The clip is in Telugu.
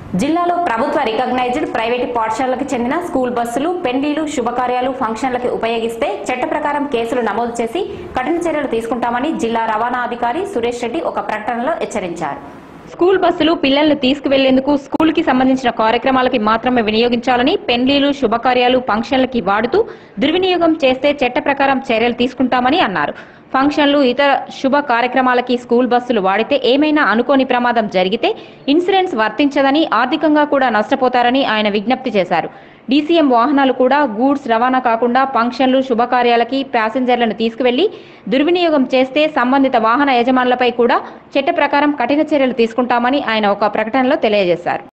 జిల్లాలో ప్రభుత్వ రికగ్నైజ్డ్ ప్రైవేటు పాఠశాలలకు చెందిన స్కూల్ బస్సులు పెండ్లీలు శుభకార్యాలు ఫంక్షన్లకు ఉపయోగిస్తే చట్ట ప్రకారం కేసులు నమోదు చేసి కఠిన చర్యలు తీసుకుంటామని జిల్లా రవాణా అధికారి సురేష్ రెడ్డి ఒక ప్రకటనలో హెచ్చరించారు స్కూల్ బస్సులు పిల్లలను తీసుకువెళ్లేందుకు స్కూల్ కి సంబంధించిన కార్యక్రమాలకి మాత్రమే వినియోగించాలని పెండ్లీలు శుభకార్యాలు ఫంక్షన్లకి వాడుతూ దుర్వినియోగం చేస్తే చట్ట ప్రకారం చర్యలు తీసుకుంటామని అన్నారు ఫంక్షన్లు ఇతర శుభ కార్యక్రమాలకి స్కూల్ బస్సులు వాడితే ఏమైనా అనుకోని ప్రమాదం జరిగితే ఇన్సూరెన్స్ వర్తించదని ఆర్థికంగా కూడా నష్టపోతారని ఆయన విజ్ఞప్తి చేశారు డీసీఎం వాహనాలు కూడా గూడ్స్ రవాణా కాకుండా ఫంక్షన్లు శుభకార్యాలకి ప్యాసింజర్లను తీసుకువెళ్లి దుర్వినియోగం చేస్తే సంబంధిత వాహన యజమానులపై కూడా చట్ట ప్రకారం కఠిన చర్యలు తీసుకుంటామని ఆయన ఒక ప్రకటనలో తెలియజేశారు